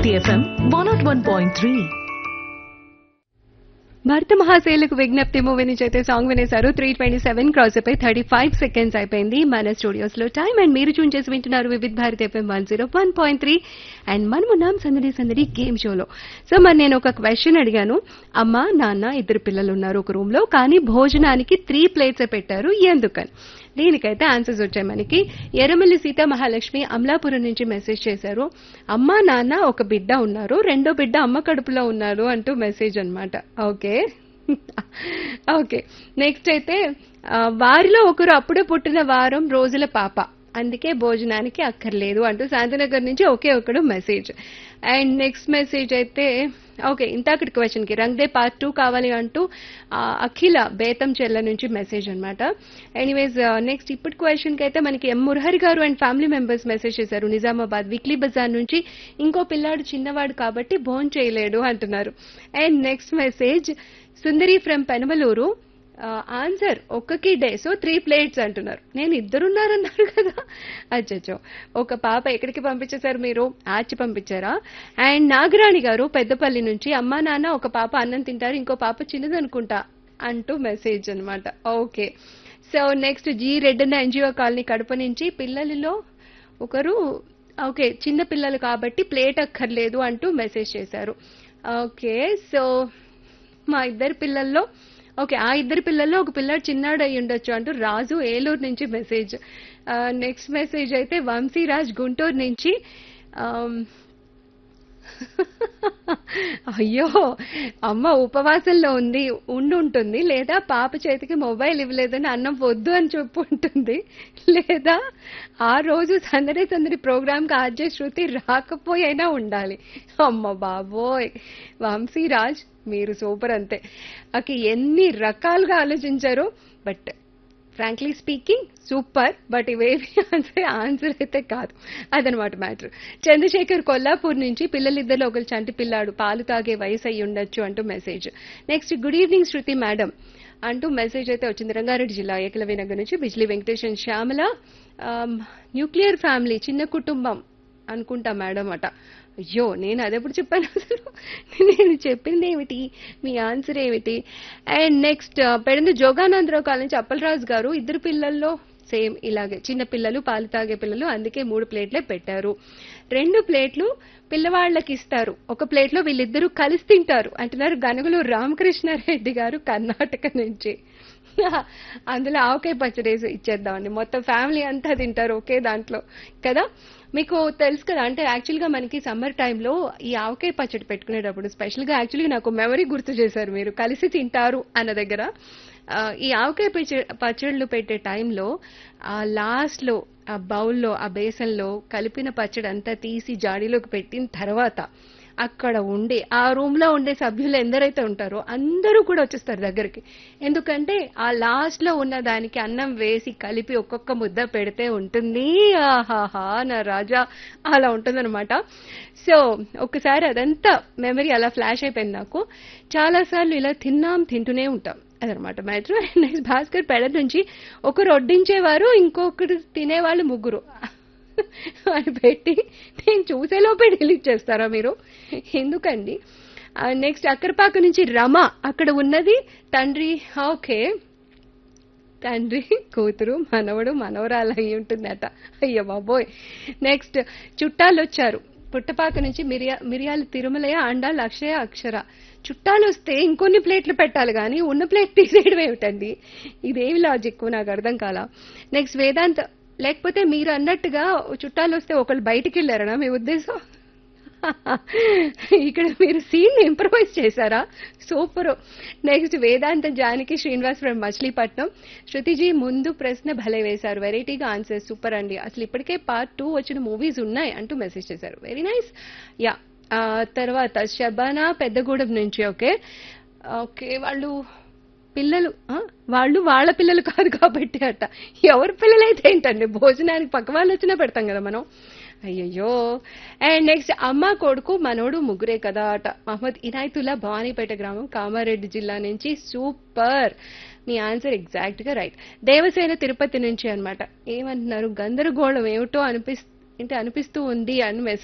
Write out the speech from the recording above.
Bharati FM one nought one point three Bhartha Mahasayulaku Vignapthi movie నుంచి అయితే song వినేశారు త్రీ ట్వంటీ సెవెన్ క్రాస్ అయిపోయి థర్టీ ఫైవ్ సెకండ్స్ అయిపోయింది మన స్టూడియోస్ లో టైం అండ్ మీరు చూన్ చేసి వింటున్నారు Vividh Bharati FM one zero one point three and మనం ఉన్నాం సందడి సందడి గేమ్ షోలో సో మరి నేను ఒక క్వశ్చన్ అడిగాను అమ్మ నాన్న ఇద్దరు పిల్లలు ఉన్నారు ఒక రూమ్ లో కానీ భోజనానికి త్రీ ప్లేట్స్ పెట్టారు ఎందుకని దీనికైతే ఆన్సర్స్ వచ్చాయి మనకి ఎర్రమల్లి సీతా మహాలక్ష్మి అమలాపురం నుంచి మెసేజ్ చేశారు అమ్మ నాన్న ఒక బిడ్డ ఉన్నారు రెండో బిడ్డ అమ్మ కడుపులో ఉన్నారు అంటూ మెసేజ్ అన్నమాట ఓకే ఓకే నెక్స్ట్ అయితే ఆ, వారిలో ఒకరు అప్పుడే పుట్టిన వారం రోజుల పాప అందుకే భోజనానికి అక్కర్లేదు అంటూ శాంతినగర్ నుంచి ఒకే ఒకడు మెసేజ్ అండ్ నెక్స్ట్ మెసేజ్ అయితే ఓకే ఇంతకటి క్వశ్చన్ కి రంగ్దే పార్ట్ టూ కావాలి అంటూ ఆ, అఖిల బేతం చెల్ల నుంచి మెసేజ్ అన్నమాట ఎనీవేస్ నెక్స్ట్ ఇప్పుడు క్వశ్చన్ కి అయితే మనకి ఎం మురహరి గారు అండ్ ఫ్యామిలీ మెంబర్స్ మెసేజ్ చేశారు నిజామాబాద్ వీక్లీ బజార్ నుంచి ఇంకో పిల్లాడు చిన్నవాడు కాబట్టి భోన్ చేయలేడు అంటున్నారు and next message Sundari from Penamaluru answer ఒక్కకి డే సో త్రీ ప్లేట్స్ అంటున్నారు నేను ఇద్దరున్నారన్నారు కదా అచ్చచ్చో ఒక పాప ఎక్కడికి పంపించేశారు మీరు ఆచి పంపించారా అండ్ నాగరాణి గారు పెద్దపల్లి నుంచి అమ్మా నాన్న ఒక పాప అన్నం తింటారు ఇంకో పాప చిన్నదనుకుంటా అంటూ మెసేజ్ అన్నమాట okay so next G Reddanna NGO colony Kadapa నుంచి పిల్లలలో ఒకరు ఓకే చిన్న పిల్లలు కాబట్టి ప్లేట్ అక్కర్లేదు అంటూ మెసేజ్ చేశారు ఓకే సో మా ఇద్దరు పిల్లల్లో ఓకే ఆ ఇద్దరు పిల్లల్లో ఒక పిల్లాడు చిన్నాడు అయి ఉండొచ్చు అంటూ రాజు ఏలూరు నుంచి మెసేజ్ నెక్స్ట్ మెసేజ్ అయితే వంశీరాజ్ గుంటూరు నుంచి ఆమ్, అయ్యో అమ్మ ఉపవాసంలో ఉంది ఉండి ఉంటుంది లేదా పాప చేతికి మొబైల్ ఇవ్వలేదని అన్నం వద్దు అని చెప్పు ఉంటుంది లేదా ఆ రోజు సందడి సందడి ప్రోగ్రామ్కి ఆర్జే శృతి రాకపోయినా ఉండాలి అమ్మ బాబోయ్ వంశీరాజ్ మీరు సూపర్ అంతే ఓకే ఎన్ని రకాలుగా ఆలోచించారు but frankly speaking super but ఇవేవి ఆన్సర్ ఆన్సర్ అయితే కాదు అదనమాట మ్యాటర్ చంద్రశేఖర్ కొల్లాపూర్ నుంచి పిల్లలిద్దరిలో ఒకరు చంటి పిల్లాడు పాలు తాగే వయసు అయి ఉండొచ్చు అంటూ message next good evening Shruti madam అంటూ మెసేజ్ అయితే వచ్చింది రంగారెడ్డి జిల్లా ఏకలవినగర్ నుంచి Bijli Venkatesh and Shyamala nuclear family చిన్న కుటుంబం అనుకుంటా మేడం అట అయ్యో నేను అదెప్పుడు చెప్పాను అసలు నేను చెప్పింది ఏమిటి మీ ఆన్సర్ ఏమిటి అండ్ నెక్స్ట్ పెడందు జోగానందరావు కాలం నుంచి అప్పలరాజు గారు ఇద్దరు పిల్లల్లో సేమ్ ఇలాగే చిన్న పిల్లలు పాలు తాగే పిల్లలు అందుకే మూడు ప్లేట్లే పెట్టారు రెండు ప్లేట్లు పిల్లవాళ్ళకి ఇస్తారు ఒక ప్లేట్లో వీళ్ళిద్దరూ కలిసి తింటారు అంటున్నారు గనుగులు రామకృష్ణారెడ్డి గారు కర్ణాటక నుంచి అందులో ఆవకాయ పచ్చడి వేసి ఇచ్చేద్దామండి మొత్తం ఫ్యామిలీ అంతా తింటారు ఒకే దాంట్లో కదా మీకు తెలుసు కదా అంటే యాక్చువల్గా మనకి సమ్మర్ టైంలో ఈ ఆవకాయ పచ్చడి పెట్టుకునేటప్పుడు స్పెషల్గా యాక్చువల్గా నాకు మెమరీ గుర్తు చేశారు మీరు కలిసి తింటారు అన్న దగ్గర ఆ, ఈ ఆవకాయ పచ్చ- పచ్చళ్ళు పెట్టే టైంలో ఆ లాస్ట్లో ఆ బౌల్లో ఆ బేసన్లో కలిపిన పచ్చడి అంతా తీసి జాడీలోకి పెట్టిన తర్వాత అక్కడ ఉండే ఆ రూమ్ లో ఉండే సభ్యులు ఎందరైతే ఉంటారో అందరూ కూడా వచ్చేస్తారు దగ్గరికి ఎందుకంటే ఆ లాస్ట్ లో ఉన్న దానికి అన్నం వేసి కలిపి ఒక్కొక్క ముద్ద పెడితే ఉంటుంది ఆహాహా నా రాజా అలా ఉంటుందన్నమాట సో ఒక్కసారి అదంతా మెమరీ అలా ఫ్లాష్ అయిపోయింది నాకు చాలా సార్లు ఇలా తిన్నాం తింటూనే ఉంటాం అదనమాట మ్యాటర్ నెక్స్ట్ భాస్కర్ పెడ నుంచి ఒకరు వడ్డించేవారు ఇంకొకరు తినేవాళ్ళు ముగ్గురు అని పెట్టి నేను చూసేలోపే డిలీట్ చేస్తారా మీరు ఎందుకండి నెక్స్ట్ అక్కరపాక నుంచి రమ అక్కడ ఉన్నది తండ్రి ఓకే తండ్రి కూతురు మనవడు మనవరాలు అయి ఉంటుందట అయ్యో బాబోయ్ నెక్స్ట్ చుట్టాలు వచ్చారు పుట్టపాక నుంచి మిరియా మిరియాల తిరుమలయ అండాల్ అక్షయ అక్షర చుట్టాలు వస్తే ఇంకొన్ని ప్లేట్లు పెట్టాలి కానీ ఉన్న ప్లేట్ తీసేయడం ఏమిటండి ఇదేమి లాజిక్ నాకు అర్థం కాల నెక్స్ట్ వేదాంత్ లేకపోతే మీరు అన్నట్టుగా చుట్టాలు వస్తే ఒకళ్ళు బయటికి వెళ్ళారనా మీ ఉద్దేశం ఇక్కడ మీరు సీన్ ఇంప్రవైజ్ చేశారా super next Vedanta Janaki Srinivas from Machilipatnam Shruti ji ముందు ప్రశ్న భలే వేశారు వెరైటీగా ఆన్సర్ సూపర్ అండి అసలు ఇప్పటికే పార్ట్ టూ వచ్చిన మూవీస్ ఉన్నాయి అంటూ మెసేజ్ చేశారు వెరీ నైస్ యా తర్వాత శబానా పెద్దగూడెం నుంచి ఓకే ఓకే వాళ్ళు పిల్లలు ఆ, వాళ్ళు వాళ్ళ పిల్లలు కాదు కాబట్టి అట ఎవరి పిల్లలైతే ఏంటండి భోజనానికి పక్క వాళ్ళు వచ్చినా పెడతాం కదా మనం అయ్యయ్యో అండ్ నెక్స్ట్ అమ్మ కొడుకు మనోడు ముగ్గురే కదా అట మహమ్మద్ ఇనాయతుల్లా భవానీపేట గ్రామం కామారెడ్డి జిల్లా నుంచి సూపర్ మీ ఆన్సర్ ఎగ్జాక్ట్ గా రైట్ దేవసేన తిరుపతి నుంచి అన్నమాట ఏమంటున్నారు గందరగోళం ఏమిటో అనిపిస్తు అంటే అనిపిస్తూ ఉంది అని మెసేజ్